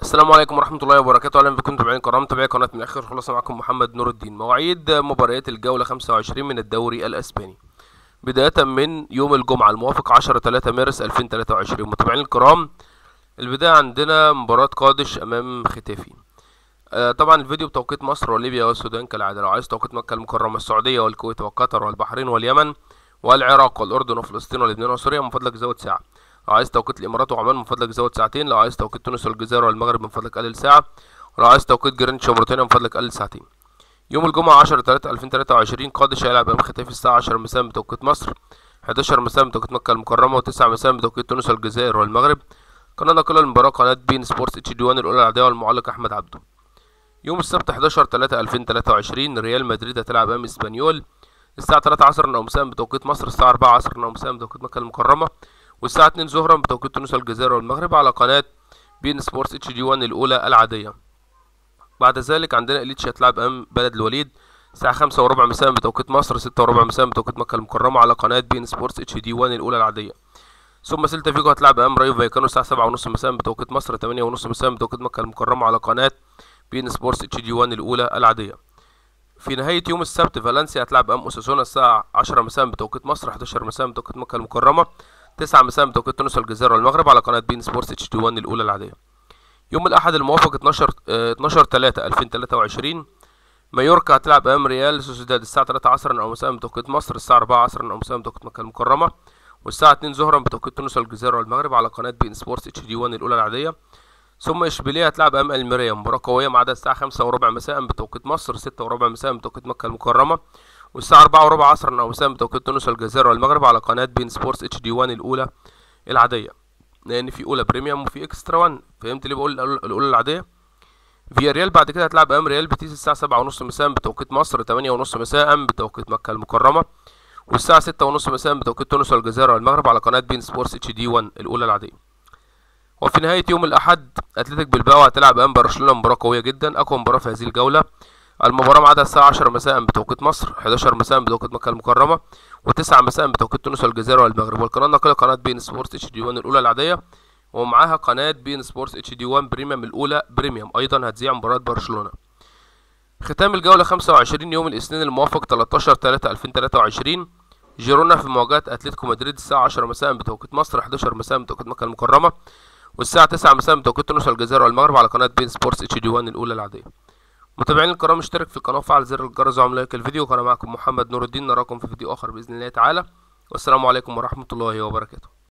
السلام عليكم ورحمة الله وبركاته أهلا بكم متابعين الكرام متابعي قناة من الآخر خلاص معكم محمد نور الدين مواعيد مباريات الجولة 25 من الدوري الأسباني بداية من يوم الجمعة الموافق 10 3 مارس 2023 متابعين الكرام البداية عندنا مباراة قادش أمام ختافي آه طبعا الفيديو بتوقيت مصر وليبيا والسودان كالعادة لو عايز توقيت مكة المكرمة السعودية والكويت وقطر والبحرين واليمن والعراق والأردن وفلسطين ولبنان وسوريا من فضلك زود ساعة لو عايز توقيت الامارات وعمان من فضلك زود ساعتين لو عايز توقيت تونس والجزائر والمغرب من فضلك قلل ساعه ولو عايز توقيت جرينتش وموريتانيا من فضلك قلل ساعتين يوم الجمعة 10 3 2023 قادش هيلعب امام ختافي الساعة 10 مساء بتوقيت مصر 11 مساء بتوقيت مكة المكرمة و9 مساء بتوقيت تونس والجزائر والمغرب قناة ناقلة المباراة قناة بين سبورتس اتش دي 1 الأولى العادية والمعلق أحمد عبده يوم السبت 11 3 2023 ريال مدريد هتلعب امام اسبانيول الساعة 3 عصرا أو مساء بتوقيت مصر الساعة 4 عصرا أو مساء بتوقيت مكة المكرمة والساعة 2 ظهرا بتوقيت تونس والجزائر والمغرب على قناة بين سبورتس اتش دي 1 الأولى العادية. بعد ذلك عندنا إليتش هتلعب أمام بلد الوليد الساعة 5 وربع مساء بتوقيت مصر 6 وربع مساء بتوقيت مكة المكرمة على قناة بين سبورتس اتش دي 1 الأولى العادية. ثم سيلتا فيجو هتلعب أمام رايو فايكانو الساعة 7 ونص مساء بتوقيت مصر 8 ونص مساء بتوقيت مكة المكرمة على قناة بين سبورتس اتش دي 1 الأولى العادية. في نهاية يوم السبت فالنسيا هتلعب أمام أوساسونا الساعة 10 مساء بتوقيت مصر 11 مساء بتوقيت مكة المكرمة 9 مساء بتوقيت تونس والجزائر والمغرب على قناة بين سبورتس اتش دي 1 الأولى العادية. يوم الأحد الموافق 12 اه 12 3 2023 مايوركا هتلعب أمام ريال سوسيداد الساعة 3 عصرا أو مساء بتوقيت مصر الساعة 4 عصرا أو مساء بتوقيت مكة المكرمة والساعة 2 ظهرا بتوقيت تونس والجزائر والمغرب على قناة بين سبورتس اتش دي 1 الأولى العادية. ثم اشبيليه هتلعب امام الميريا مباراه قويه ميعادها الساعه خمسة وربع مساء بتوقيت مصر ستة وربع مساء بتوقيت مكه المكرمه والساعه أربعة وربع عصرا او مساء بتوقيت تونس والجزائر والمغرب على قناه بين سبورتس اتش دي 1 الاولى العاديه لان في اولى بريميوم وفي اكسترا 1 فهمت ليه بقول الاولى العاديه فيا ريال بعد كده هتلعب امام ريال بيتيس الساعه سبعة ونص مساء بتوقيت مصر تمانية ونص مساء بتوقيت مكه المكرمه والساعه ستة ونص مساء بتوقيت تونس والجزائر والمغرب على قناه بين سبورتس اتش دي 1 الاولى العاديه وفي نهاية يوم الأحد أتلتيك بلباو هتلعب أمام برشلونة مباراة قوية جدا أقوى مباراة في هذه الجولة المباراة ميعادها الساعة 10 مساء بتوقيت مصر 11 مساء بتوقيت مكة المكرمة و9 مساء بتوقيت تونس والجزائر والمغرب والقناة الناقلة قناة بين سبورتس اتش دي 1 الأولى العادية ومعاها قناة بين سبورتس اتش دي 1 بريميوم الأولى بريميوم أيضا هتذيع مباراة برشلونة ختام الجولة 25 يوم الاثنين الموافق 13 3 2023 جيرونا في مواجهة أتلتيكو مدريد الساعة 10 مساء بتوقيت مصر 11 مساء بتوقيت مكة المكرمة والساعة 9 مساء بتوقيت تونس والجزائر والمغرب على قناة بين سبورتس اتش دي 1 الأولى العادية. متابعين الكرام اشترك في القناة وفعل زر الجرس وعمل لايك الفيديو كان معكم محمد نور الدين نراكم في فيديو آخر بإذن الله تعالى والسلام عليكم ورحمة الله وبركاته.